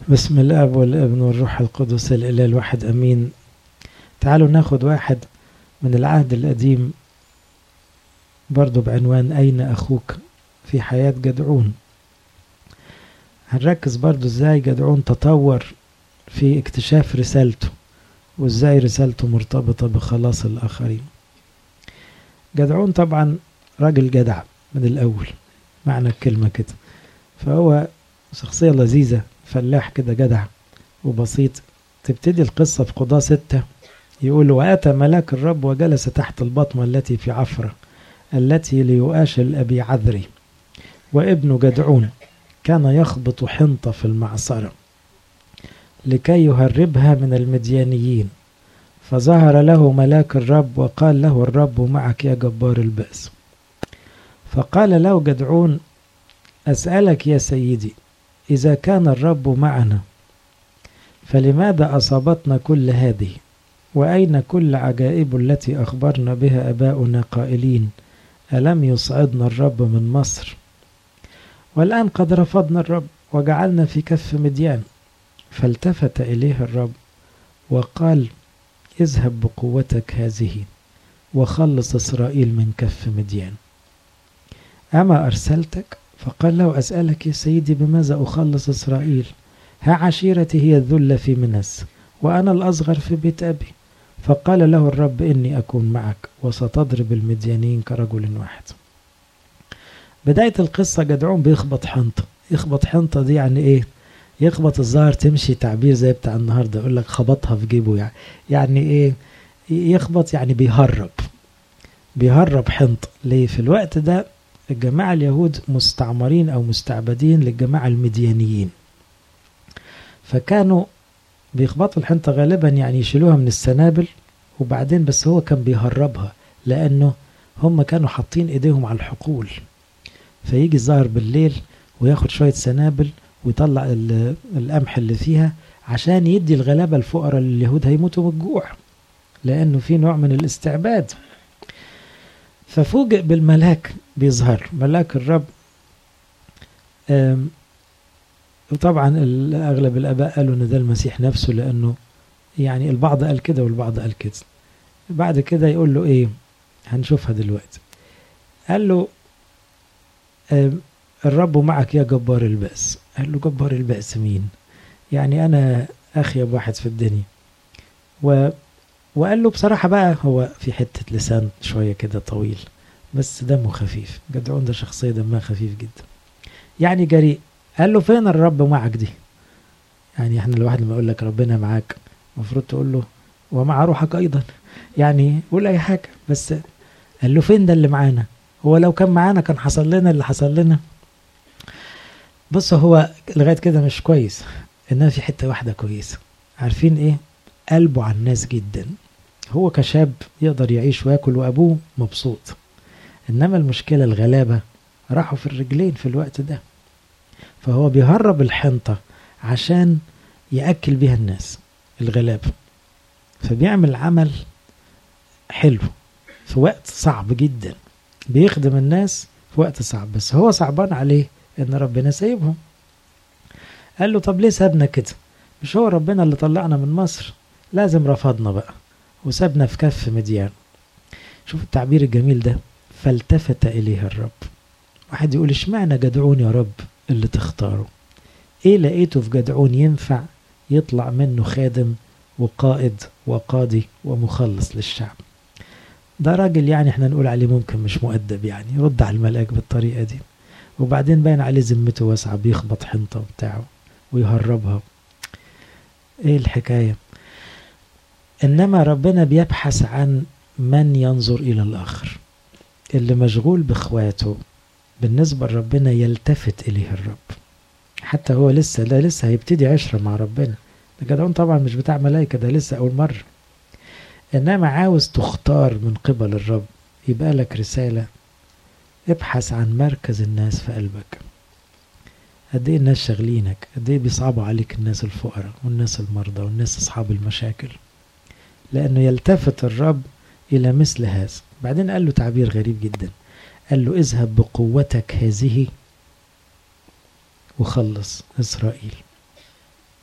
بسم الاب والابن والروح القدس الاله الواحد امين تعالوا ناخد واحد من العهد القديم برضو بعنوان اين اخوك في حياة جدعون هنركز برضو ازاي جدعون تطور في اكتشاف رسالته وازاي رسالته مرتبطة بخلاص الاخرين جدعون طبعا راجل جدع من الاول معنى الكلمة كده فهو شخصية لذيذة فلاح كده جدع وبسيط تبتدي القصة في قضاة ستة يقول وأتى ملاك الرب وجلس تحت البطمة التي في عفرة التي ليؤاش الأبي عذري وابن جدعون كان يخبط حنطة في المعصرة لكي يهربها من المديانيين فظهر له ملاك الرب وقال له الرب معك يا جبار البأس فقال له جدعون أسألك يا سيدي إذا كان الرب معنا فلماذا أصابتنا كل هذه وأين كل عجائب التي أخبرنا بها أباؤنا قائلين ألم يصعدنا الرب من مصر والآن قد رفضنا الرب وجعلنا في كف مديان فالتفت إليه الرب وقال اذهب بقوتك هذه وخلص إسرائيل من كف مديان أما أرسلتك فقال له أسألك يا سيدي بماذا أخلص إسرائيل ها عشيرتي هي الذلة في منس وأنا الأصغر في بيت أبي فقال له الرب إني أكون معك وستضرب المديانين كرجل واحد بداية القصة جدعون بيخبط حنطة يخبط حنطة دي يعني إيه يخبط الظاهر تمشي تعبير زي بتاع النهاردة يقول لك خبطها في جيبه يعني يعني إيه يخبط يعني بيهرب بيهرب حنطة ليه في الوقت ده الجماعة اليهود مستعمرين أو مستعبدين للجماعة المديانيين فكانوا بيخبطوا الحنطة غالبا يعني يشيلوها من السنابل وبعدين بس هو كان بيهربها لأنه هم كانوا حاطين إيديهم على الحقول فيجي الظاهر بالليل وياخد شوية سنابل ويطلع القمح اللي فيها عشان يدي الغلابة الفقراء اللي اليهود هيموتوا من الجوع لأنه في نوع من الاستعباد ففوجئ بالملاك بيظهر ملاك الرب وطبعا اغلب الاباء قالوا ان ده المسيح نفسه لانه يعني البعض قال كده والبعض قال كده بعد كده يقول له ايه هنشوفها دلوقتي قال له الرب معك يا جبار البأس قال له جبار البأس مين يعني انا اخيب واحد في الدنيا و وقال له بصراحة بقى هو في حتة لسان شوية كده طويل بس دمه خفيف جدعون ده شخصية دمها خفيف جدا يعني جريء قال له فين الرب معك دي يعني احنا الواحد لما يقول لك ربنا معاك المفروض تقول له ومع روحك ايضا يعني قول اي حاجة بس قال له فين ده اللي معانا هو لو كان معانا كان حصل لنا اللي حصل لنا بص هو لغاية كده مش كويس انها في حتة واحدة كويسة عارفين ايه قلبه على الناس جدا هو كشاب يقدر يعيش وياكل وابوه مبسوط انما المشكله الغلابه راحوا في الرجلين في الوقت ده فهو بيهرب الحنطه عشان ياكل بيها الناس الغلابه فبيعمل عمل حلو في وقت صعب جدا بيخدم الناس في وقت صعب بس هو صعبان عليه ان ربنا سايبهم قال له طب ليه سابنا كده مش هو ربنا اللي طلعنا من مصر لازم رفضنا بقى وسابنا في كف مديان شوف التعبير الجميل ده فالتفت إليه الرب واحد يقول اشمعنى جدعون يا رب اللي تختاره ايه لقيته في جدعون ينفع يطلع منه خادم وقائد وقاضي ومخلص للشعب ده راجل يعني احنا نقول عليه ممكن مش مؤدب يعني يرد على الملاك بالطريقة دي وبعدين باين عليه ذمته واسعة بيخبط حنطة بتاعه ويهربها ايه الحكايه انما ربنا بيبحث عن من ينظر الى الاخر اللي مشغول باخواته بالنسبه لربنا يلتفت اليه الرب حتى هو لسه ده لسه هيبتدي عشره مع ربنا ده جدعون طبعا مش بتاع ملائكه ده لسه اول مره انما عاوز تختار من قبل الرب يبقى لك رساله ابحث عن مركز الناس في قلبك قد ايه الناس شاغلينك قد ايه بيصعبوا عليك الناس الفقراء والناس المرضى والناس اصحاب المشاكل لأنه يلتفت الرب إلى مثل هذا بعدين قال له تعبير غريب جدا قال له اذهب بقوتك هذه وخلص إسرائيل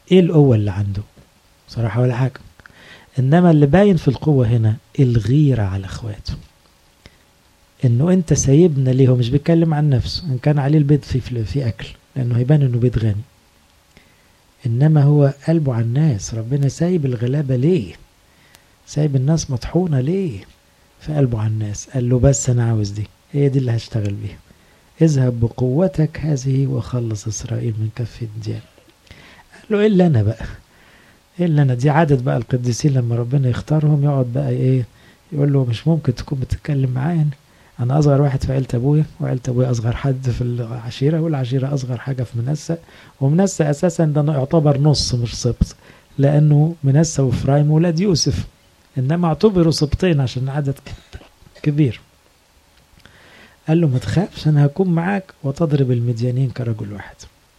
ايه القوة اللي عنده صراحة ولا حاجة انما اللي باين في القوة هنا الغيرة على اخواته انه انت سايبنا ليه هو مش بيتكلم عن نفسه ان كان عليه البيت في, في اكل لانه هيبان انه بيت غني انما هو قلبه على الناس ربنا سايب الغلابة ليه سايب الناس مطحونة ليه في قلبه على الناس قال له بس انا عاوز دي هي دي اللي هشتغل بيها اذهب بقوتك هذه وخلص اسرائيل من كف الديان قال له الا انا بقى الا انا دي عادة بقى القديسين لما ربنا يختارهم يقعد بقى ايه يقول له مش ممكن تكون بتتكلم معايا انا اصغر واحد في عيله ابويا وعيله ابويا اصغر حد في العشيره والعشيره اصغر حاجه في منسى ومنسى اساسا ده يعتبر نص مش سبط لانه منسى وفرايم ولاد يوسف انما اعتبروا سبطين عشان عدد كبير قال له ما تخافش انا هكون معاك وتضرب المديانين كرجل واحد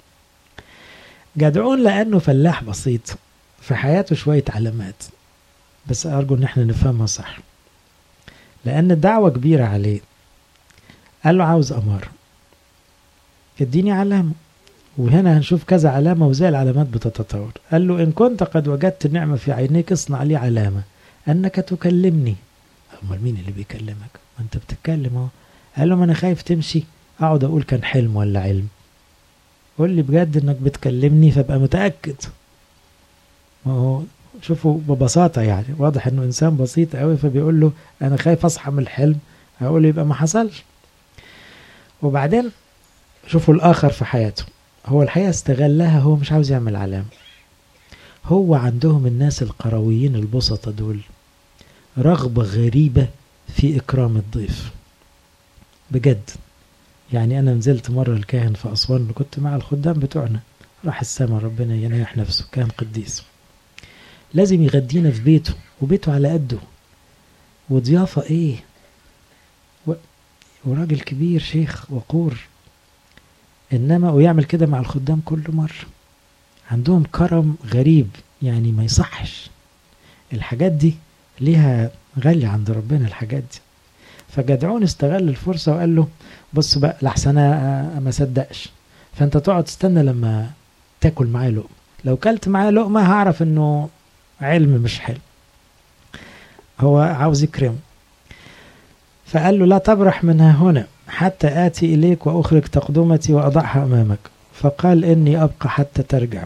جدعون لانه فلاح بسيط في حياته شويه علامات بس ارجو ان احنا نفهمها صح لان الدعوه كبيره عليه قال له عاوز اماره اديني علامه وهنا هنشوف كذا علامه وزي العلامات بتتطور قال له ان كنت قد وجدت نعمه في عينيك اصنع لي علامه انك تكلمني امال مين اللي بيكلمك ما انت بتتكلم اهو قال له ما انا خايف تمشي اقعد اقول كان حلم ولا علم قول لي بجد انك بتكلمني فابقى متاكد ما هو شوفوا ببساطة يعني واضح انه انسان بسيط قوي فبيقول له انا خايف اصحى من الحلم هقول له يبقى ما حصلش وبعدين شوفوا الاخر في حياته هو الحقيقة استغلها هو مش عاوز يعمل علامة هو عندهم الناس القرويين البسطة دول رغبة غريبة في إكرام الضيف بجد يعني أنا نزلت مرة الكاهن في أسوان كنت مع الخدام بتوعنا راح السما ربنا ينيح نفسه كان قديس لازم يغدينا في بيته وبيته على قده وضيافة ايه و... وراجل كبير شيخ وقور انما ويعمل كده مع الخدام كل مرة عندهم كرم غريب يعني ما يصحش الحاجات دي ليها غالية عند ربنا الحاجات دي فجدعون استغل الفرصة وقال له بص بقى لحسن انا ما صدقش فانت تقعد تستنى لما تاكل معايا لقمة لو كلت معايا لقمة هعرف انه علم مش حلو هو عاوز يكرمه فقال له لا تبرح منها هنا حتى آتي إليك وأخرج تقدمتي وأضعها أمامك فقال إني أبقى حتى ترجع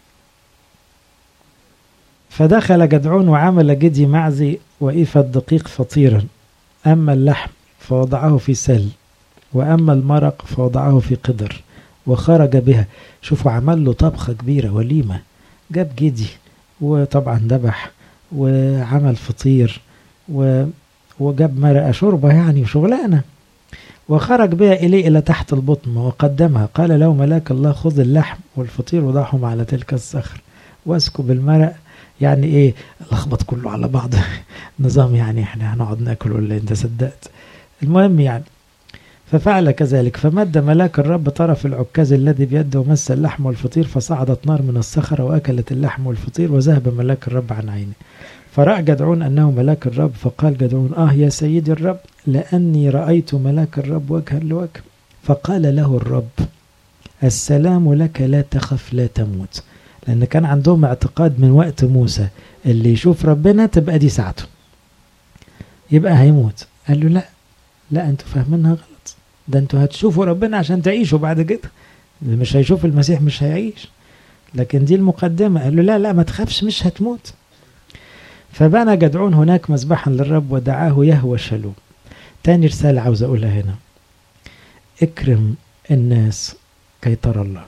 فدخل جدعون وعمل جدي معزي وإيفة دقيق فطيرا أما اللحم فوضعه في سل وأما المرق فوضعه في قدر وخرج بها شوفوا عمل له طبخة كبيرة وليمة جاب جدي وطبعا ذبح وعمل فطير و وجاب مرقة شوربة يعني وشغلانة وخرج بها إليه إلى تحت البطن وقدمها قال له ملاك الله خذ اللحم والفطير وضعهم على تلك الصخر واسكب المرق يعني ايه لخبط كله على بعض نظام يعني احنا هنقعد ناكل ولا انت صدقت المهم يعني ففعل كذلك فمد ملاك الرب طرف العكاز الذي بيده ومس اللحم والفطير فصعدت نار من الصخرة وأكلت اللحم والفطير وذهب ملاك الرب عن عينه فرأى جدعون أنه ملاك الرب فقال جدعون آه يا سيدي الرب لأني رأيت ملاك الرب وجها لوجه فقال له الرب السلام لك لا تخف لا تموت لأن كان عندهم اعتقاد من وقت موسى اللي يشوف ربنا تبقى دي ساعته يبقى هيموت قال له لا لا انتوا فاهمينها غلط ده انتوا هتشوفوا ربنا عشان تعيشوا بعد كده اللي مش هيشوف المسيح مش هيعيش لكن دي المقدمة قال له لا لا ما تخافش مش هتموت فبنى جدعون هناك مذبحا للرب ودعاه يهوى شلوم تاني رسالة عاوز أقولها هنا اكرم الناس كي ترى الله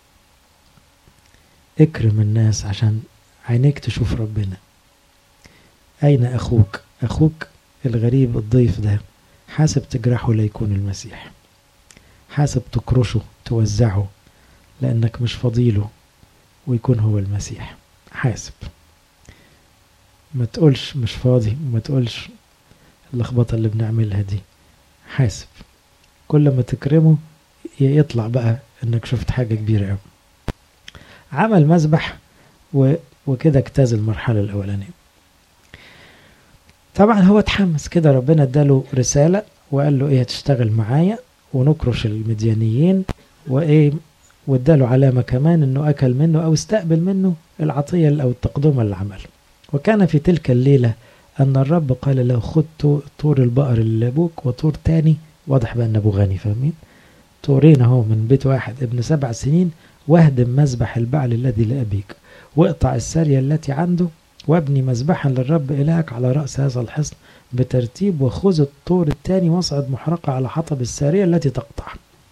اكرم الناس عشان عينيك تشوف ربنا أين أخوك أخوك الغريب الضيف ده حاسب تجرحه ليكون المسيح حاسب تكرشه توزعه لأنك مش فضيله ويكون هو المسيح حاسب ما تقولش مش فاضي وما تقولش اللخبطة اللي بنعملها دي حاسب كل ما تكرمه يطلع بقى انك شفت حاجة كبيرة قوي عمل مذبح و... وكده اجتاز المرحلة الأولانية طبعا هو اتحمس كده ربنا اداله رسالة وقال له ايه هتشتغل معايا ونكرش المديانيين وايه واداله علامة كمان انه اكل منه او استقبل منه العطية او التقدمة اللي عمله وكان في تلك الليلة ان الرب قال له خد طور البقر اللي لابوك وطور تاني واضح بقى ان ابوه غني فاهمين طورين اهو من بيت واحد ابن سبع سنين واهدم مذبح البعل الذي لأبيك واقطع السارية التي عنده وابني مذبحا للرب إلهك على رأس هذا الحصن بترتيب وخذ الطور الثاني واصعد محرقة على حطب السارية التي تقطع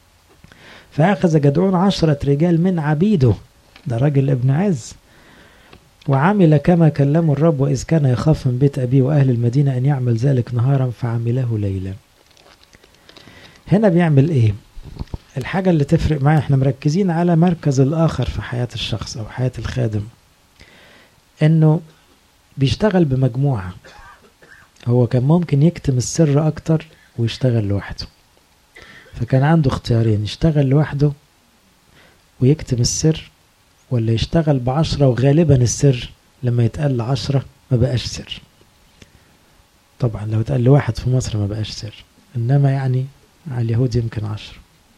فأخذ جدعون عشرة رجال من عبيده ده راجل ابن عز وعمل كما كلمه الرب وإذ كان يخاف من بيت أبيه وأهل المدينة أن يعمل ذلك نهارا فعمله ليلا هنا بيعمل إيه الحاجة اللي تفرق معايا احنا مركزين على مركز الآخر في حياة الشخص أو حياة الخادم إنه بيشتغل بمجموعة هو كان ممكن يكتم السر أكتر ويشتغل لوحده فكان عنده اختيارين يشتغل لوحده ويكتم السر ولا يشتغل بعشرة وغالبا السر لما يتقال لعشرة ما بقاش سر طبعا لو اتقال لواحد في مصر ما بقاش سر إنما يعني على اليهود يمكن عشرة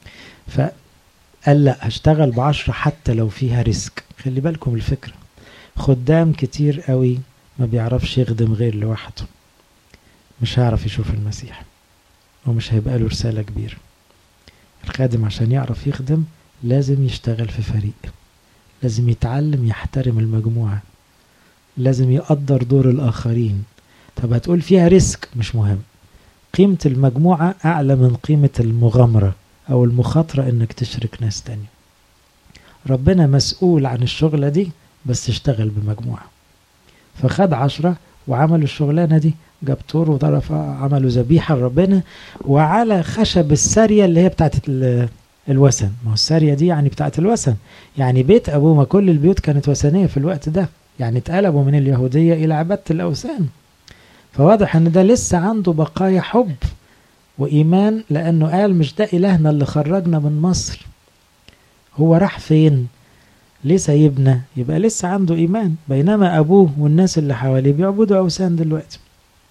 فقال لا هشتغل بعشرة حتى لو فيها ريسك خلي بالكم الفكرة خدام كتير قوي ما بيعرفش يخدم غير لوحده مش هيعرف يشوف المسيح ومش هيبقى له رسالة كبيرة الخادم عشان يعرف يخدم لازم يشتغل في فريق لازم يتعلم يحترم المجموعة لازم يقدر دور الآخرين طب هتقول فيها ريسك مش مهم قيمة المجموعة أعلى من قيمة المغامرة أو المخاطرة إنك تشرك ناس تانية ربنا مسؤول عن الشغلة دي بس اشتغل بمجموعة فخد عشرة وعملوا الشغلانة دي جاب طور وطرف عملوا ذبيحة لربنا وعلى خشب السارية اللي هي بتاعت الوثن ما هو السارية دي يعني بتاعت الوثن يعني بيت أبوه ما كل البيوت كانت وثنية في الوقت ده يعني اتقلبوا من اليهودية إلى عبادة الأوثان فواضح ان ده لسه عنده بقايا حب وإيمان لأنه قال مش ده إلهنا اللي خرجنا من مصر هو راح فين ليه سايبنا يبقى لسه عنده إيمان بينما أبوه والناس اللي حواليه بيعبدوا أوثان دلوقتي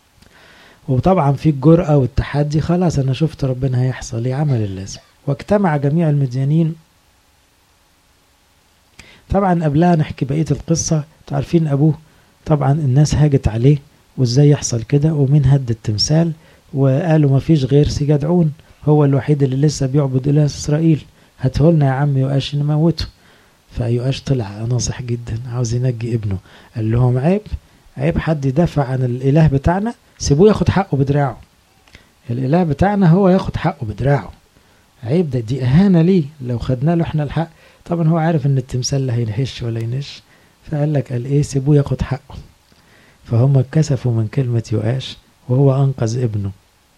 وطبعا في الجرأة والتحدي خلاص أنا شفت ربنا هيحصل يعمل اللازم واجتمع جميع المديانين طبعا قبلها نحكي بقية القصة تعرفين أبوه طبعا الناس هاجت عليه وازاي يحصل كده ومين هد التمثال وقالوا ما فيش غير سجدعون هو الوحيد اللي لسه بيعبد إله إسرائيل هاتهولنا يا عم يؤاش نموته فيؤاش طلع ناصح جدا عاوز ينجي ابنه قال لهم عيب عيب حد يدافع عن الإله بتاعنا سيبوه ياخد حقه بدراعه الإله بتاعنا هو ياخد حقه بدراعه عيب ده دي إهانة ليه لو خدنا له احنا الحق طبعا هو عارف ان التمثال لا هينهش ولا ينش فقال لك قال ايه سيبوه ياخد حقه فهم اتكسفوا من كلمة يؤاش وهو أنقذ ابنه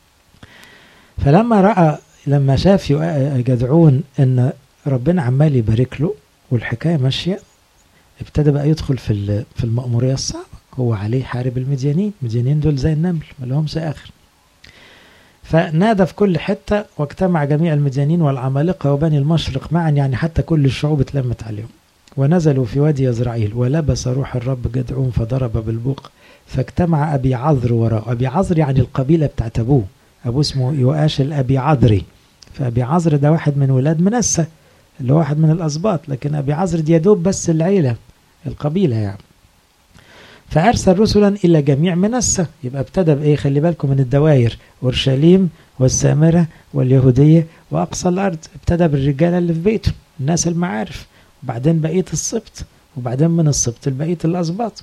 فلما رأى لما شاف جدعون ان ربنا عمال يبارك له والحكاية ماشية ابتدى بقى يدخل في في المأمورية الصعبة هو عليه حارب المديانين المديانين دول زي النمل ما لهمش آخر فنادى في كل حتة واجتمع جميع المديانين والعمالقة وبني المشرق معا يعني حتى كل الشعوب اتلمت عليهم ونزلوا في وادي يزرعيل ولبس روح الرب جدعون فضرب بالبوق فاجتمع أبي عذر وراءه أبي عذر يعني القبيلة بتاعت أبوه أبوه اسمه يؤاش الأبي عذري فأبي عذر ده واحد من ولاد منسى اللي هو واحد من الأسباط لكن أبي عذر دي يدوب بس العيلة القبيلة يعني فأرسل رسلا إلى جميع منسى يبقى ابتدى بإيه خلي بالكم من الدوائر أورشليم والسامرة واليهودية وأقصى الأرض ابتدى بالرجالة اللي في بيته الناس المعارف وبعدين بقية السبط وبعدين من السبط لبقية الأسباط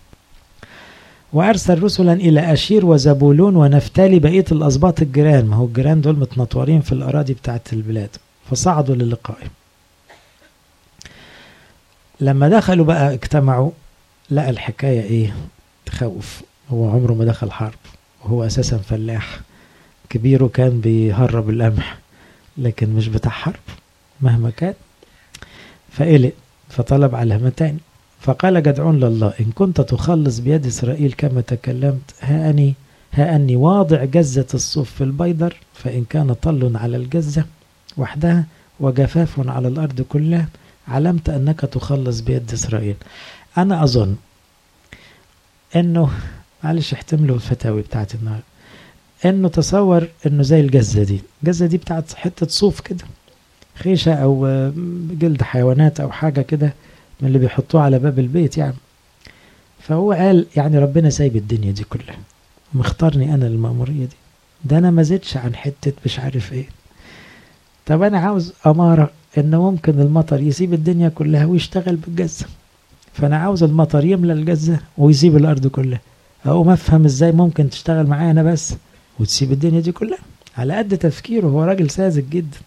وأرسل رسلا إلى أشير وزبولون ونفتالي بقية الأسباط الجيران ما هو الجيران دول متنطورين في الأراضي بتاعت البلاد فصعدوا للقائه لما دخلوا بقى اجتمعوا لقى الحكاية ايه تخوف هو عمره ما دخل حرب وهو أساسا فلاح كبيره كان بيهرب القمح لكن مش بتاع حرب مهما كان فقلق فطلب علامة تاني فقال جدعون لله إن كنت تخلص بيد إسرائيل كما تكلمت ها أني ها أني واضع جزة الصوف في البيدر فإن كان طل على الجزة وحدها وجفاف على الأرض كلها علمت أنك تخلص بيد إسرائيل أنا أظن إنه معلش احتملوا الفتاوي بتاعت النهار إنه تصور إنه زي الجزة دي الجزة دي بتاعت حتة صوف كده خيشة أو جلد حيوانات أو حاجة كده من اللي بيحطوه على باب البيت يعني فهو قال يعني ربنا سايب الدنيا دي كلها مختارني أنا المأمورية دي ده أنا ما زدش عن حتة مش عارف إيه طب أنا عاوز أمارة إن ممكن المطر يسيب الدنيا كلها ويشتغل بالجزة فأنا عاوز المطر يملى الجزة ويسيب الأرض كلها أقوم أفهم إزاي ممكن تشتغل معايا أنا بس وتسيب الدنيا دي كلها على قد تفكيره هو راجل ساذج جدا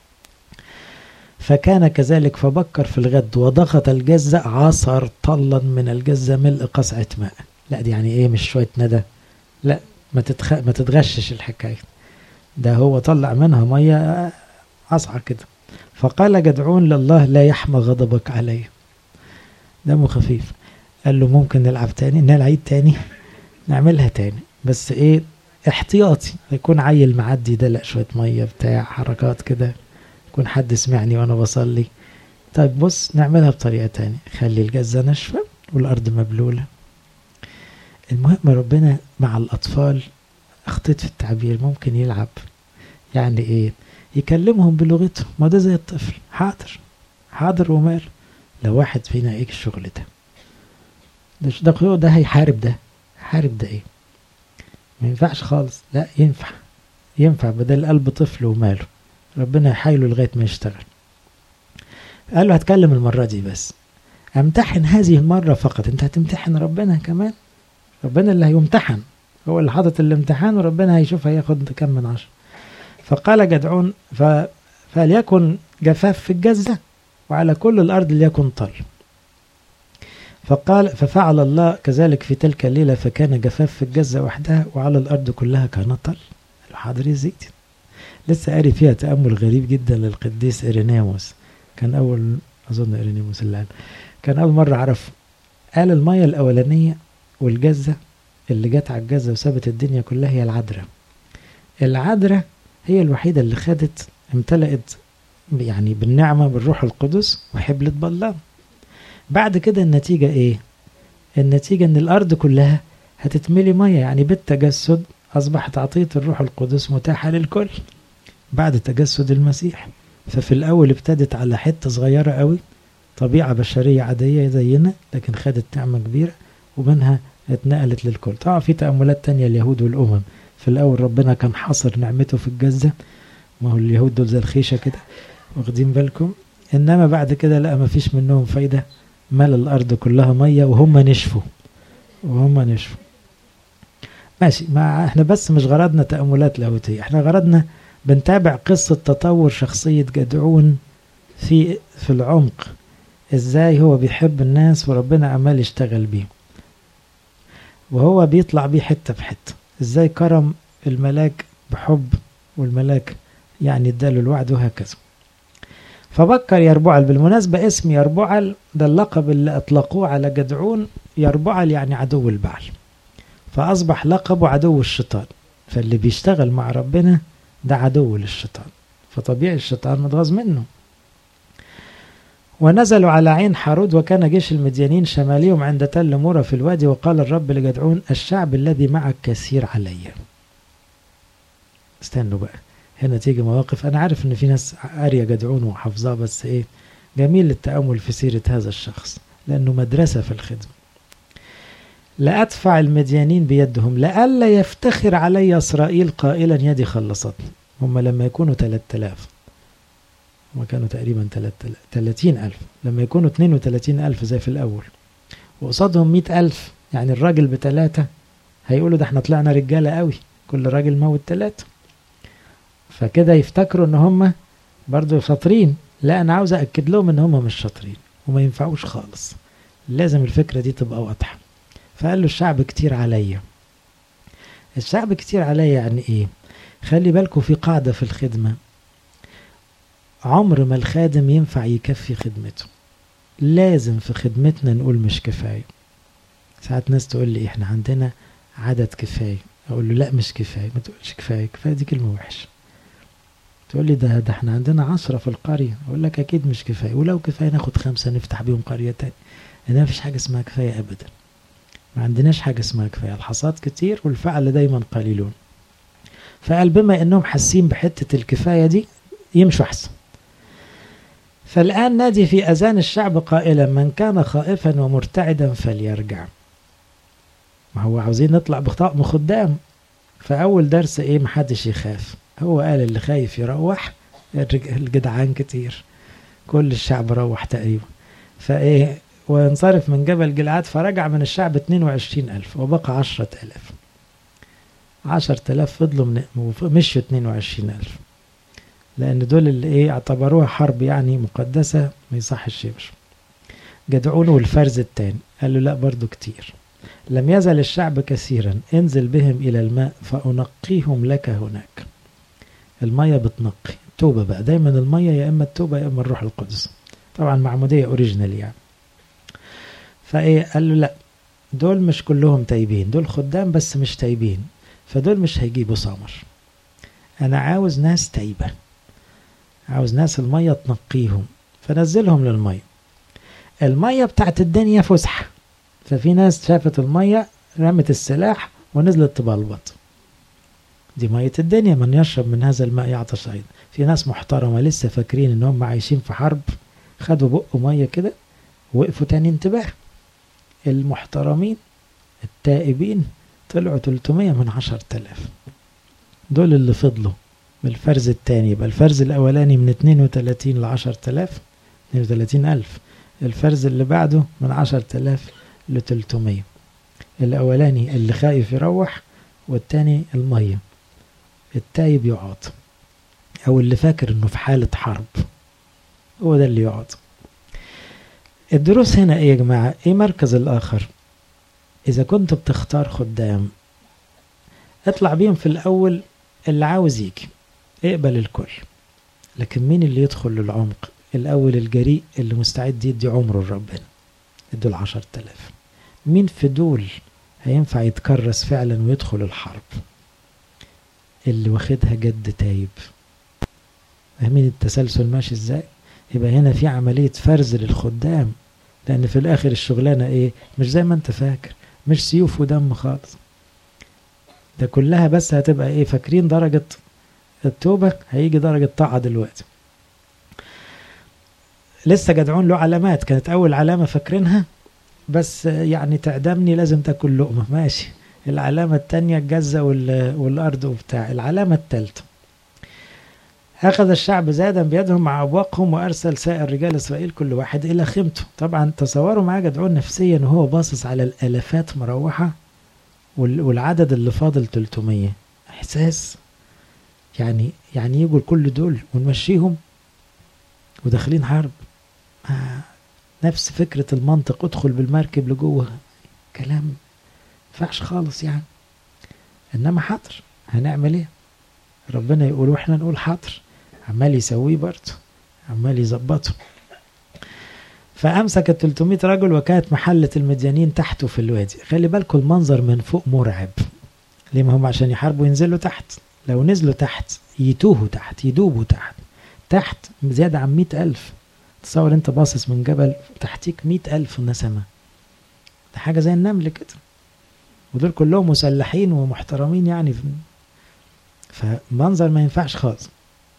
فكان كذلك فبكر في الغد وضغط الجزة عصر طلا من الجزة ملء قصعة ماء لا دي يعني ايه مش شوية ندى لا ما, تتخ... ما تتغشش الحكاية ده هو طلع منها مية عصعة كده فقال جدعون لله لا يحمى غضبك علي دمه خفيف قال له ممكن نلعب تاني نلعب تاني نعملها تاني بس ايه احتياطي يكون عيل معدي دلق شوية مية بتاع حركات كده يكون حد سمعني وانا بصلي طيب بص نعملها بطريقة تانية خلي الجزة ناشفة والأرض مبلولة المهم ربنا مع الأطفال أخطيت في التعبير ممكن يلعب يعني إيه يكلمهم بلغتهم ما ده زي الطفل حاضر حاضر ومال لو واحد فينا ايه الشغل ده ده ده, ده هيحارب ده حارب ده ايه ما ينفعش خالص لا ينفع ينفع بدل قلب طفل وماله ربنا يحايله لغاية ما يشتغل قال له هتكلم المرة دي بس امتحن هذه المرة فقط انت هتمتحن ربنا كمان ربنا اللي هيمتحن هو اللي حاطط الامتحان وربنا هيشوف هياخد كم من عشر فقال جدعون ف... فليكن جفاف في الجزة وعلى كل الأرض ليكن طل فقال ففعل الله كذلك في تلك الليلة فكان جفاف في الجزة وحدها وعلى الأرض كلها كان طل الحاضر يزيد لسه قاري فيها تأمل غريب جدا للقديس إرينيموس كان أول أظن إرينيموس اللي كان أول مرة أعرف قال المية الأولانية والجزة اللي جت على الجزة وسابت الدنيا كلها هي العذراء العذراء هي الوحيدة اللي خدت امتلأت يعني بالنعمة بالروح القدس وحبلت بالله بعد كده النتيجة ايه النتيجة ان الارض كلها هتتملي مية يعني بالتجسد اصبحت عطية الروح القدس متاحة للكل بعد تجسد المسيح ففي الاول ابتدت على حتة صغيرة قوي طبيعة بشرية عادية زينا لكن خدت نعمة كبيرة ومنها اتنقلت للكل طبعا في تأملات تانية اليهود والأمم في الأول ربنا كان حاصر نعمته في الجزة ما هو اليهود دول زي الخيشة كده واخدين بالكم إنما بعد كده لا ما فيش منهم فايدة مال الأرض كلها مية وهم نشفوا وهم نشفوا ماشي ما احنا بس مش غرضنا تأملات لاهوتية احنا غرضنا بنتابع قصة تطور شخصية جدعون في في العمق ازاي هو بيحب الناس وربنا عمال يشتغل بيه وهو بيطلع بيه حتة بحتة ازاي كرم الملاك بحب والملاك يعني اداله الوعد وهكذا فبكر يربعل بالمناسبة اسم يربعل ده اللقب اللي أطلقوه على جدعون يربعل يعني عدو البعل فأصبح لقبه عدو الشيطان فاللي بيشتغل مع ربنا ده عدو للشيطان فطبيعي الشيطان متغاظ منه ونزلوا على عين حارود وكان جيش المديانين شماليهم عند تل مورا في الوادي وقال الرب لجدعون الشعب الذي معك كثير علي استنوا بقى هنا تيجي مواقف انا عارف ان في ناس قاريه جدعون وحافظاه بس ايه جميل التامل في سيره هذا الشخص لانه مدرسه في الخدمه لأدفع المديانين بيدهم لئلا يفتخر علي إسرائيل قائلا يدي خلصتني هم لما يكونوا 3000 هم كانوا تقريبا 30 ألف لما يكونوا 32 ألف زي في الأول وقصادهم 100 ألف يعني الراجل بتلاتة هيقولوا ده احنا طلعنا رجالة قوي كل راجل موت تلاتة فكده يفتكروا ان هم برضو شاطرين لا انا عاوز اكد لهم ان هم مش شاطرين وما ينفعوش خالص لازم الفكرة دي تبقى واضحة فقال له الشعب كتير عليا الشعب كتير عليا يعني ايه خلي بالكم في قاعدة في الخدمة عمر ما الخادم ينفع يكفي خدمته لازم في خدمتنا نقول مش كفاية ساعات ناس تقول لي احنا عندنا عدد كفاية اقول له لا مش كفاية ما تقولش كفاية كفاية دي كلمة وحشة تقول لي ده ده احنا عندنا عشرة في القرية اقول لك اكيد مش كفاية ولو كفاية ناخد خمسة نفتح بيهم قرية تاني انما مفيش حاجة اسمها كفاية ابدا ما عندناش حاجة اسمها كفاية الحصاد كتير والفعل دايما قليلون فقال بما انهم حاسين بحتة الكفاية دي يمشوا احسن فالآن نادي في أذان الشعب قائلا من كان خائفا ومرتعدا فليرجع ما هو عاوزين نطلع بخطاء مخدام فأول درس إيه محدش يخاف هو قال اللي خايف يروح الجدعان كتير كل الشعب روح تقريبا فإيه وانصرف من جبل جلعاد فرجع من الشعب 22 ألف وبقى 10 ألاف 10 ألاف فضلوا من مشوا 22 ألف لأن دول اللي إيه اعتبروها حرب يعني مقدسة ما يصحش يمشوا جدعونه الفرز الثاني قال له لا برضو كتير لم يزل الشعب كثيرا انزل بهم إلى الماء فأنقيهم لك هناك المية بتنقي توبة بقى دايما المية يا إما التوبة يا إما الروح القدس طبعا معمودية أوريجينال يعني فإيه قال له لا دول مش كلهم تايبين دول خدام بس مش تايبين فدول مش هيجيبوا سمر أنا عاوز ناس تايبة عاوز ناس المية تنقيهم فنزلهم للمية المية بتاعت الدنيا فسحة ففي ناس شافت المية رمت السلاح ونزلت تبلبط دي مية الدنيا من يشرب من هذا الماء يعطش أيضا في ناس محترمة لسه فاكرين إن هم عايشين في حرب خدوا بق مية كده وقفوا تاني انتباه المحترمين التائبين طلعوا 300 من 10000 دول اللي فضلوا من الفرز الثاني يبقى الفرز الأولاني من 32 ل 10000 32000 الفرز اللي بعده من 10000 ل 300 الأولاني اللي خايف يروح والتاني المية التايب يقعد أو اللي فاكر إنه في حالة حرب هو ده اللي يقعد الدروس هنا إيه يا جماعة؟ إيه مركز الآخر؟ إذا كنت بتختار خدام اطلع بيهم في الأول اللي عاوز يجي اقبل الكل لكن مين اللي يدخل للعمق الأول الجريء اللي مستعد يدي عمره لربنا ادوا العشر تلاف مين في دول هينفع يتكرس فعلا ويدخل الحرب اللي واخدها جد تايب فاهمين التسلسل ماشي ازاي يبقى هنا في عملية فرز للخدام لأن في الآخر الشغلانة إيه مش زي ما أنت فاكر مش سيوف ودم خالص ده كلها بس هتبقى إيه فاكرين درجة التوبة هيجي درجة طاعة دلوقتي لسه جدعون له علامات كانت أول علامة فاكرينها بس يعني تعدمني لازم تاكل لقمة ماشي العلامة التانية الجزة والأرض وبتاع العلامة التالتة أخذ الشعب زادا بيدهم مع أبواقهم وأرسل سائر رجال إسرائيل كل واحد إلى خيمته طبعا تصوروا معاه جدعون نفسيا وهو باصص على الآلافات مروحة والعدد اللي فاضل 300 إحساس يعني يعني يجوا كل دول ونمشيهم وداخلين حرب آه نفس فكرة المنطق ادخل بالمركب لجوه كلام ينفعش خالص يعني انما حاضر هنعمل ايه ربنا يقول واحنا نقول حاضر عمال يسويه برضه عمال يظبطه فأمسك ال 300 رجل وكانت محلة المديانين تحته في الوادي خلي بالكم المنظر من فوق مرعب ليه ما هم عشان يحاربوا ينزلوا تحت لو نزلوا تحت يتوهوا تحت يدوبوا تحت تحت زيادة عن مئة ألف تصور انت باصص من جبل تحتيك مئة ألف نسمة ده حاجة زي النمل كده ودول كلهم مسلحين ومحترمين يعني فمنظر ما ينفعش خالص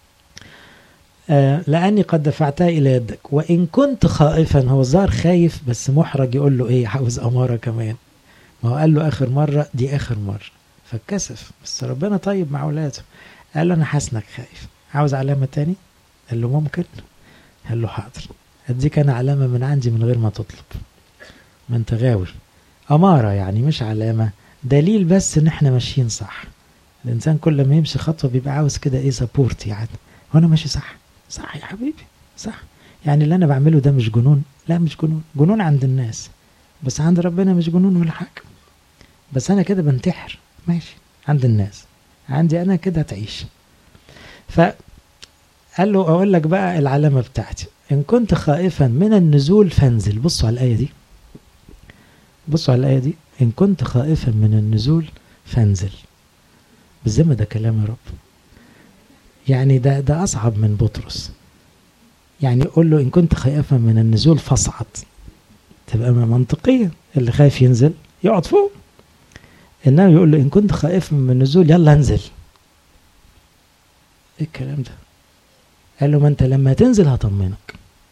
آه لأني قد دفعتها إلى يدك وإن كنت خائفا هو الظاهر خايف بس محرج يقول له إيه عاوز أمارة كمان ما هو قال له آخر مرة دي آخر مرة فاتكسف بس ربنا طيب مع أولاده قال له أنا حاسس إنك خايف عاوز علامة تاني قال له ممكن قال له حاضر أديك أنا علامة من عندي من غير ما تطلب ما أنت غاوي أمارة يعني مش علامة دليل بس إن إحنا ماشيين صح الإنسان كل ما يمشي خطوة بيبقى عاوز كده إيه سبورت يعني هو أنا ماشي صح صح يا حبيبي صح يعني اللي أنا بعمله ده مش جنون لا مش جنون جنون عند الناس بس عند ربنا مش جنون ولا حاجة بس أنا كده بنتحر ماشي عند الناس عندي أنا كده تعيش فقال له أقول لك بقى العلامة بتاعتي إن كنت خائفا من النزول فانزل بصوا على الآية دي بصوا على الآية دي إن كنت خائفا من النزول فانزل بالذمة ده كلام يا رب يعني ده ده أصعب من بطرس يعني يقول له إن كنت خائفا من النزول فاصعد تبقى منطقية اللي خايف ينزل يقعد فوق إنما يقول له إن كنت خائفا من النزول يلا انزل إيه الكلام ده قال له ما أنت لما تنزل هطمنك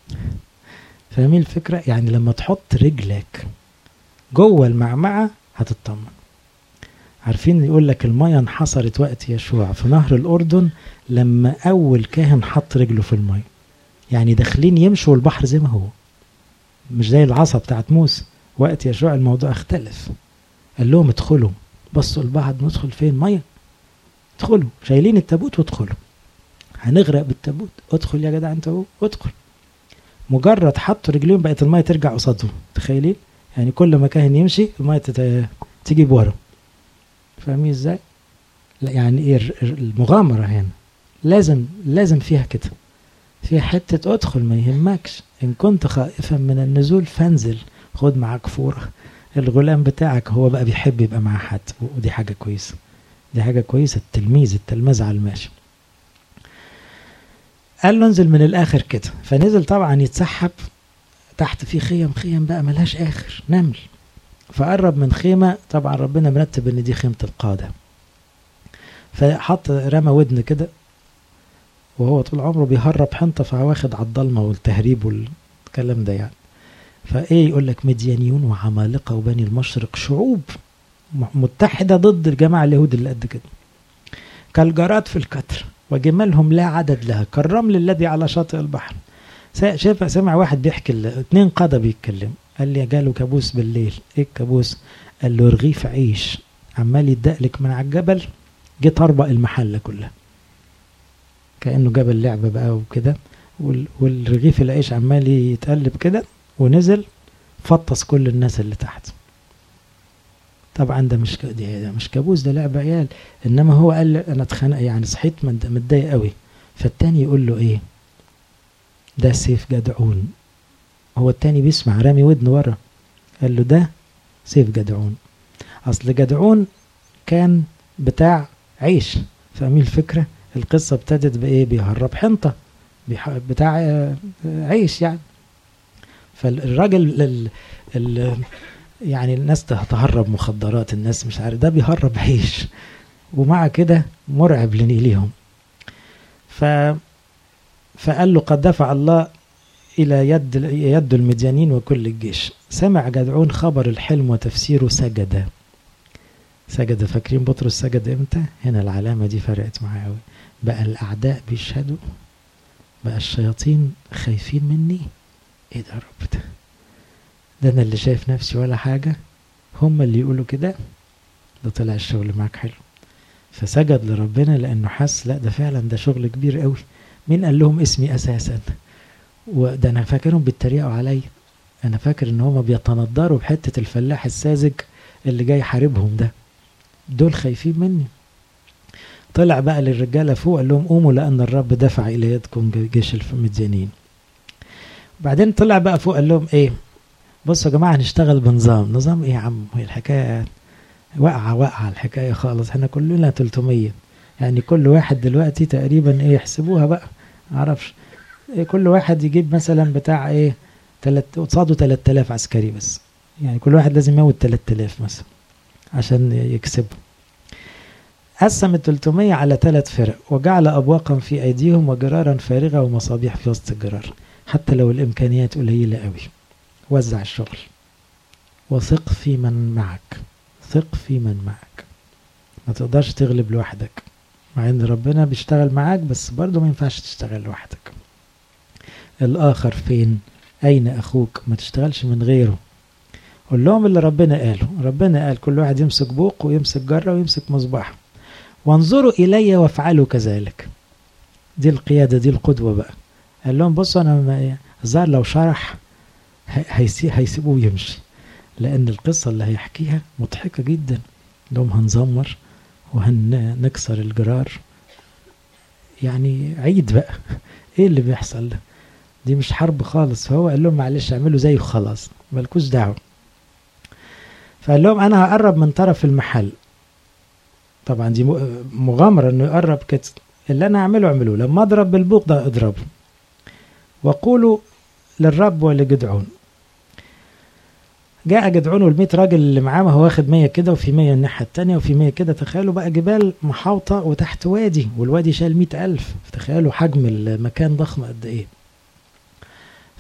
فاهمين الفكرة يعني لما تحط رجلك جوه المعمعة هتطمن عارفين يقول لك المية انحصرت وقت يشوع في نهر الأردن لما أول كاهن حط رجله في المية يعني داخلين يمشوا البحر زي ما هو مش زي العصا بتاعت موسى وقت يشوع الموضوع اختلف قال لهم ادخلوا بصوا لبعض ندخل فين مية ادخلوا شايلين التابوت وادخلوا هنغرق بالتابوت ادخل يا جدع انت اهو ادخل مجرد حطوا رجليهم بقت المية ترجع قصادهم تخيلين يعني كل ما كاهن يمشي المية تيجي بورا فاهمين ازاي لا يعني ايه المغامرة هنا لازم لازم فيها كده فيها حتة ادخل ما يهمكش ان كنت خائفا من النزول فانزل خد معاك فورة الغلام بتاعك هو بقى بيحب يبقى مع حد ودي حاجة كويسة دي حاجة كويسة التلميذ التلمذ على الماشي قال له انزل من الاخر كده فنزل طبعا يتسحب تحت في خيم خيم بقى ملهاش اخر نمل فقرب من خيمة طبعا ربنا مرتب ان دي خيمة القادة فحط رمى ودن كده وهو طول عمره بيهرب حنطة فواخد على الضلمة والتهريب والكلام ده يعني فايه يقول لك مديانيون وعمالقة وبني المشرق شعوب متحدة ضد الجماعة اليهود اللي قد كده كالجراد في الكتر وجمالهم لا عدد لها كالرمل الذي على شاطئ البحر شاف سمع واحد بيحكي اتنين قادة بيتكلم قال لي جاله كابوس بالليل ايه الكابوس قال له رغيف عيش عمال يدقلك من على الجبل جه طربق المحلة كلها كأنه جبل لعبة بقى وكده والرغيف العيش عمال يتقلب كده ونزل فطس كل الناس اللي تحت طبعا ده مش ده مش كابوس ده لعبة عيال انما هو قال انا اتخانق يعني صحيت متضايق قوي فالتاني يقول له ايه ده سيف جدعون هو التاني بيسمع رامي ودن ورا قال له ده سيف جدعون اصل جدعون كان بتاع عيش فاهمين الفكره القصه ابتدت بايه بيهرب حنطه بتاع عيش يعني فالراجل ال ال يعني الناس تهرب مخدرات الناس مش عارف ده بيهرب عيش ومع كده مرعب ليهم ف فقال له قد دفع الله إلى يد يد المديانين وكل الجيش سمع جدعون خبر الحلم وتفسيره سجد سجد فاكرين بطرس سجد امتى هنا العلامة دي فرقت معاه قوي بقى الأعداء بيشهدوا بقى الشياطين خايفين مني ايه ده يا رب ده ده انا اللي شايف نفسي ولا حاجة هم اللي يقولوا كده ده طلع الشغل معاك حلو فسجد لربنا لانه حس لا ده فعلا ده شغل كبير قوي مين قال لهم اسمي اساسا وده انا فاكرهم بيتريقوا عليا انا فاكر ان هما بيتندروا بحته الفلاح الساذج اللي جاي يحاربهم ده دول خايفين مني طلع بقى للرجاله فوق قال لهم قوموا لان الرب دفع الى يدكم جيش المديانين بعدين طلع بقى فوق قال لهم ايه بصوا يا جماعه هنشتغل بنظام نظام ايه يا عم هي الحكايه واقعه واقعه الحكايه خالص احنا كلنا 300 يعني كل واحد دلوقتي تقريبا ايه يحسبوها بقى معرفش إيه كل واحد يجيب مثلا بتاع ايه تلت قصاده 3000 عسكري بس يعني كل واحد لازم يموت 3000 مثلا عشان يكسبه قسم ال 300 على ثلاث فرق وجعل أبواقا في أيديهم وجرارا فارغة ومصابيح في وسط الجرار حتى لو الإمكانيات قليلة قوي وزع الشغل وثق في من معك ثق في من معك ما تقدرش تغلب لوحدك مع ان ربنا بيشتغل معاك بس برضه ما ينفعش تشتغل لوحدك الآخر فين أين أخوك ما تشتغلش من غيره قول لهم اللي ربنا قاله ربنا قال كل واحد يمسك بوق ويمسك جرة ويمسك مصباح وانظروا إلي وافعلوا كذلك دي القيادة دي القدوة بقى قال لهم بصوا أنا الظاهر لو شرح هيسي هيسيبوه يمشي لأن القصة اللي هيحكيها مضحكة جدا لهم هنزمر وهنكسر الجرار يعني عيد بقى ايه اللي بيحصل ده دي مش حرب خالص فهو قال لهم معلش اعملوا زيه خلاص مالكوش دعوه فقال لهم انا هقرب من طرف المحل طبعا دي مغامره انه يقرب كده اللي انا اعمله اعملوه لما اضرب بالبوق ده اضربه وقولوا للرب ولجدعون جاء جدعون والمية راجل اللي معاه هو واخد مية كده وفي مية الناحية التانية وفي مية كده تخيلوا بقى جبال محاوطة وتحت وادي والوادي شال مية ألف تخيلوا حجم المكان ضخم قد ايه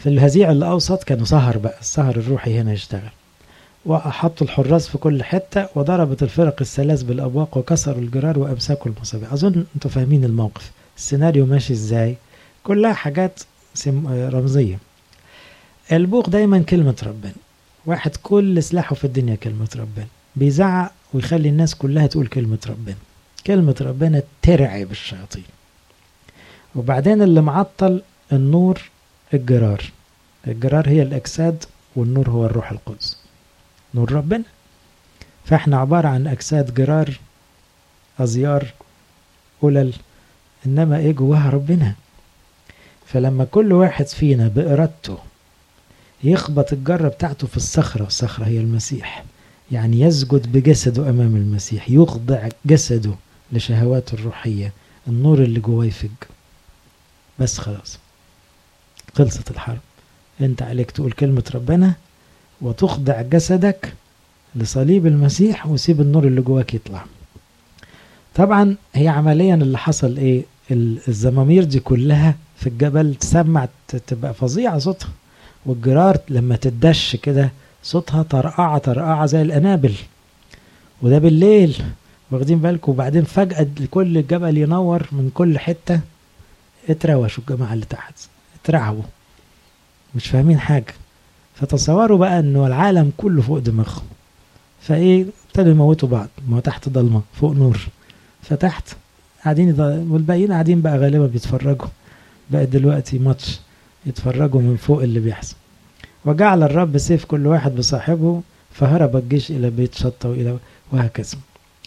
في الهزيع الأوسط كانوا سهر بقى السهر الروحي هنا يشتغل وحطوا الحراس في كل حتة وضربت الفرق الثلاث بالأبواق وكسروا الجرار وأمسكوا المصابيح أظن أنتوا فاهمين الموقف السيناريو ماشي إزاي كلها حاجات رمزية البوق دايما كلمة ربنا واحد كل سلاحه في الدنيا كلمة ربنا بيزعق ويخلي الناس كلها تقول كلمة ربنا كلمة ربنا ترعب الشياطين وبعدين اللي معطل النور الجرار الجرار هي الأجساد والنور هو الروح القدس نور ربنا فاحنا عبارة عن أجساد جرار أزيار قلل إنما إيه جواها ربنا فلما كل واحد فينا بإرادته يخبط الجرة بتاعته في الصخرة الصخرة هي المسيح يعني يسجد بجسده أمام المسيح يخضع جسده لشهواته الروحية النور اللي جواه يفج بس خلاص خلصت الحرب انت عليك تقول كلمة ربنا وتخضع جسدك لصليب المسيح وسيب النور اللي جواك يطلع طبعا هي عمليا اللي حصل ايه الزمامير دي كلها في الجبل تسمع تبقى فظيعة صوتها والجرار لما تدش كده صوتها طرقعة طرقعة زي الأنابل وده بالليل واخدين بالكم وبعدين فجأة كل الجبل ينور من كل حتة اتروشوا الجماعة اللي تحت اترعبوا مش فاهمين حاجة فتصوروا بقى انه العالم كله فوق دماغهم فايه ابتدوا يموتوا بعض ما هو تحت ضلمة فوق نور فتحت قاعدين والباقيين قاعدين بقى غالبا بيتفرجوا بقى دلوقتي ماتش يتفرجوا من فوق اللي بيحصل وجعل الرب سيف كل واحد بصاحبه فهرب الجيش إلى بيت شطة وإلى وهكذا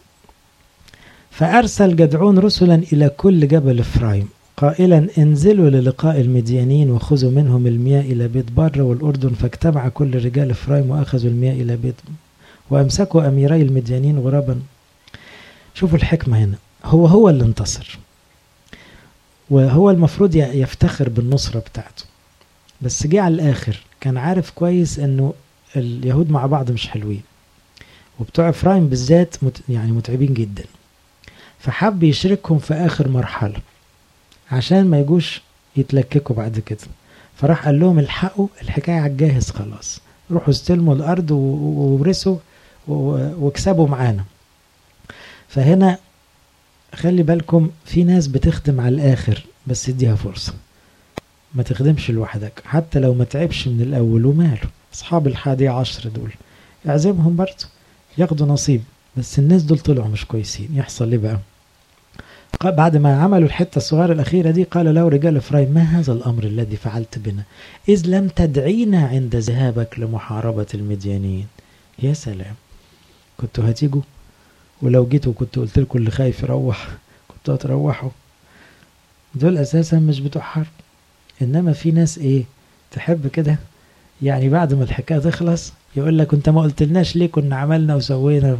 فأرسل جدعون رسلا إلى كل جبل إفرايم قائلا انزلوا للقاء المديانين وخذوا منهم المياه إلى بيت بر والأردن فاجتمع كل رجال إفرايم وأخذوا المياه إلى بيت وأمسكوا أميري المديانين غرابا شوفوا الحكمة هنا هو هو اللي انتصر وهو المفروض يفتخر بالنصرة بتاعته بس جه على الآخر كان عارف كويس انه اليهود مع بعض مش حلوين وبتوع افرايم بالذات مت يعني متعبين جدا فحب يشركهم في اخر مرحله عشان ما يجوش يتلككوا بعد كده فراح قال لهم الحقوا الحكايه على الجاهز خلاص روحوا استلموا الارض وورثوا واكسبوا معانا فهنا خلي بالكم في ناس بتخدم على الاخر بس اديها فرصه ما تخدمش لوحدك حتى لو ما تعبش من الأول وماله أصحاب الحادي عشر دول اعزمهم برضه ياخدوا نصيب بس الناس دول طلعوا مش كويسين يحصل ليه بقى بعد ما عملوا الحتة الصغيرة الأخيرة دي قال له رجال إفرايم ما هذا الأمر الذي فعلت بنا إذ لم تدعينا عند ذهابك لمحاربة المديانين يا سلام كنتوا هتيجوا ولو جيتوا كنت قلت لكم اللي خايف يروح كنتوا هتروحوا دول أساسا مش بتوع حرب انما في ناس ايه تحب كده يعني بعد ما الحكايه تخلص يقول لك انت ما قلتلناش ليه كنا عملنا وسوينا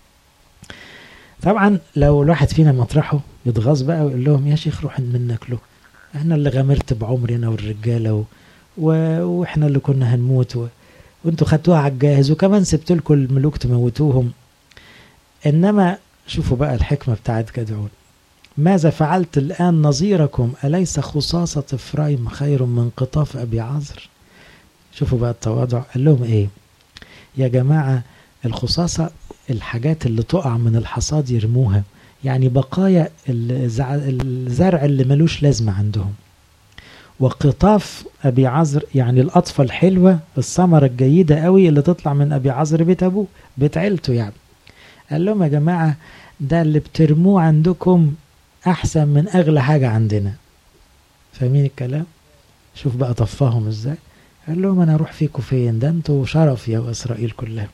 طبعا لو الواحد فينا مطرحه يتغاظ بقى ويقول لهم يا شيخ روح منك له احنا اللي غامرت بعمرنا والرجاله و... و... واحنا اللي كنا هنموت و... وانتوا خدتوها على الجاهز وكمان سبت لكم الملوك تموتوهم انما شوفوا بقى الحكمه بتاعت جدعون ماذا فعلت الآن نظيركم أليس خصاصة إفرايم خير من قطاف أبي عذر شوفوا بقى التواضع قال لهم إيه يا جماعة الخصاصة الحاجات اللي تقع من الحصاد يرموها يعني بقايا الزرع اللي ملوش لازمة عندهم وقطاف أبي عذر يعني القطفة الحلوة الثمرة الجيدة قوي اللي تطلع من أبي عذر بيت أبوه بيت عيلته يعني قال لهم يا جماعة ده اللي بترموه عندكم احسن من اغلى حاجه عندنا فاهمين الكلام شوف بقى طفاهم ازاي قال لهم انا اروح فيكم فين ده انتوا شرف يا اسرائيل كلها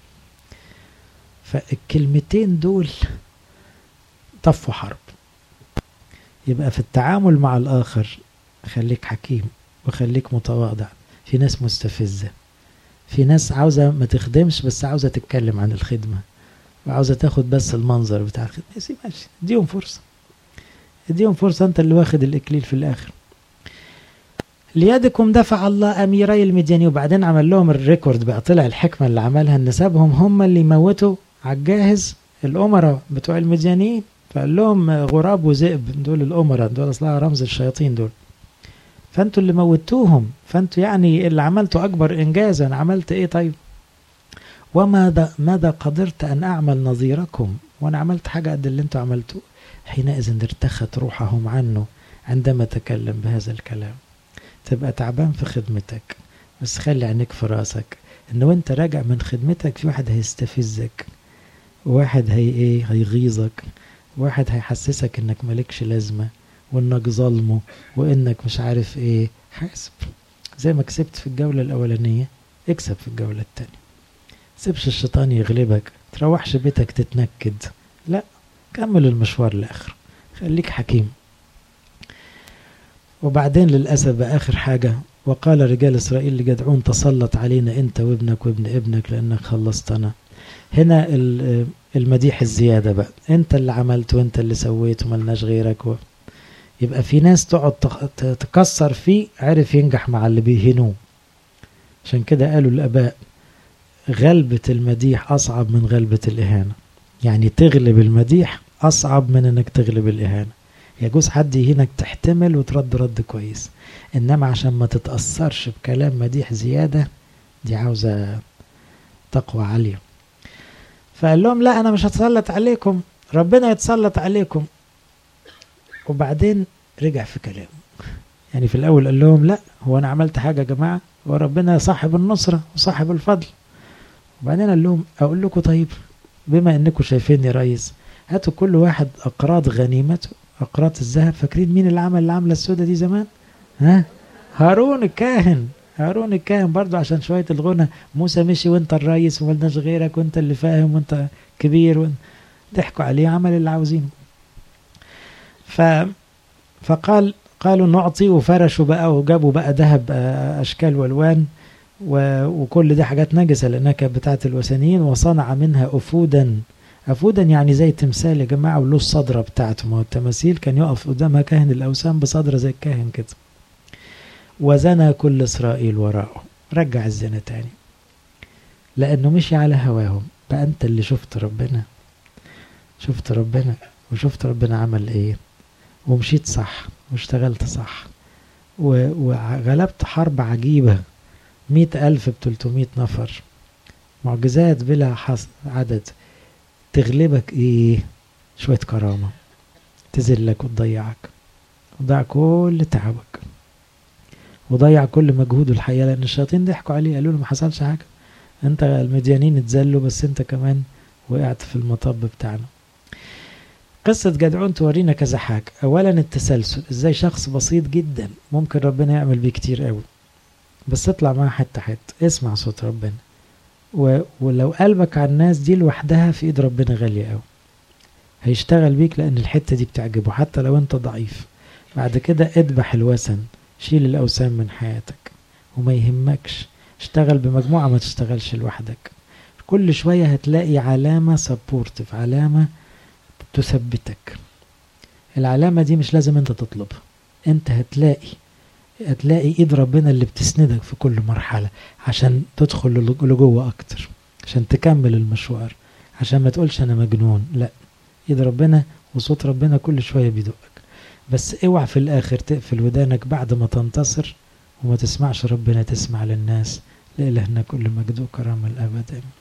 فالكلمتين دول طفوا حرب يبقى في التعامل مع الاخر خليك حكيم وخليك متواضع في ناس مستفزه في ناس عاوزه ما تخدمش بس عاوزه تتكلم عن الخدمه وعاوزه تاخد بس المنظر بتاع الخدمه ماشي ماشي اديهم فرصه اديهم فرصة انت اللي واخد الاكليل في الاخر ليدكم دفع الله اميري المدياني وبعدين عمل لهم الريكورد بقى طلع الحكمة اللي عملها ان سابهم هم اللي يموتوا على الجاهز الامراء بتوع المديانيين فقال لهم غراب وذئب دول الامراء دول اصلها رمز الشياطين دول فانتوا اللي موتوهم فانتوا يعني اللي عملتوا اكبر انجازا انا عملت ايه طيب وماذا ماذا قدرت ان اعمل نظيركم وانا عملت حاجه قد اللي انتوا عملتوه حينئذ ارتخت روحهم عنه عندما تكلم بهذا الكلام تبقى تعبان في خدمتك بس خلي عينيك في راسك ان وانت راجع من خدمتك في واحد هيستفزك واحد هي ايه هيغيظك واحد هيحسسك انك مالكش لازمه وانك ظلمه وانك مش عارف ايه حاسب زي ما كسبت في الجوله الاولانيه اكسب في الجوله التانية سيبش الشيطان يغلبك تروحش بيتك تتنكد لا كمل المشوار لاخر خليك حكيم وبعدين للأسف بآخر حاجة وقال رجال إسرائيل لجدعون تسلط علينا أنت وابنك وابن ابنك لأنك خلصتنا هنا المديح الزيادة بقى أنت اللي عملت وأنت اللي سويت وملناش غيرك و... يبقى في ناس تقعد تكسر فيه عرف ينجح مع اللي بيهنوه عشان كده قالوا الآباء غلبة المديح أصعب من غلبة الإهانة يعني تغلب المديح أصعب من إنك تغلب الإهانة يجوز حد يهينك تحتمل وترد رد كويس إنما عشان ما تتأثرش بكلام مديح زيادة دي عاوزة تقوى عالية فقال لهم لا أنا مش هتسلط عليكم ربنا يتسلط عليكم وبعدين رجع في كلامه يعني في الأول قال لهم لا هو أنا عملت حاجة يا جماعة هو ربنا صاحب النصرة وصاحب الفضل وبعدين قال لهم أقول لكم طيب بما إنكم شايفيني رئيس هاتوا كل واحد أقراض غنيمته أقراط الذهب فاكرين مين اللي عمل العملة السوداء دي زمان ها هارون الكاهن هارون الكاهن برضه عشان شوية الغنى موسى مشي وانت الرئيس وملناش غيرك وانت اللي فاهم وانت كبير وانت ضحكوا عليه عمل اللي عاوزينه ف فقال قالوا نعطي وفرشوا بقى وجابوا بقى ذهب اشكال والوان و... وكل دي حاجات نجسه لانها كانت بتاعه الوثنيين وصنع منها افودا أفودا يعني زي تمثال يا جماعة وله الصدرة بتاعته ما هو التماثيل كان يقف قدامها كاهن الأوثان بصدرة زي الكاهن كده وزنى كل إسرائيل وراءه رجع الزنا تاني لأنه مشي على هواهم بقى أنت اللي شفت ربنا شفت ربنا وشفت ربنا عمل إيه ومشيت صح واشتغلت صح وغلبت حرب عجيبة مئة ألف بتلتمية نفر معجزات بلا عدد تغلبك ايه شوية كرامة تذلك وتضيعك وضيع كل تعبك وضيع كل مجهوده الحقيقة لأن الشياطين ضحكوا عليه قالوا له ما حصلش حاجة انت المديانين اتذلوا بس انت كمان وقعت في المطب بتاعنا قصة جدعون تورينا كذا حاجة أولا التسلسل ازاي شخص بسيط جدا ممكن ربنا يعمل بيه كتير قوي بس اطلع معاه حتة حتة اسمع صوت ربنا و... ولو قلبك على الناس دي لوحدها في ايد ربنا غالية قوي هيشتغل بيك لان الحتة دي بتعجبه حتى لو انت ضعيف بعد كده اذبح الوثن شيل الاوثان من حياتك وما يهمكش اشتغل بمجموعة ما تشتغلش لوحدك كل شوية هتلاقي علامة سبورتف علامة تثبتك العلامة دي مش لازم انت تطلبها انت هتلاقي هتلاقي ايد ربنا اللي بتسندك في كل مرحلة عشان تدخل لجوه اكتر عشان تكمل المشوار عشان ما تقولش انا مجنون لا ايد ربنا وصوت ربنا كل شوية بيدقك بس اوعى في الاخر تقفل ودانك بعد ما تنتصر وما تسمعش ربنا تسمع للناس لإلهنا كل مجد وكرامة الأبد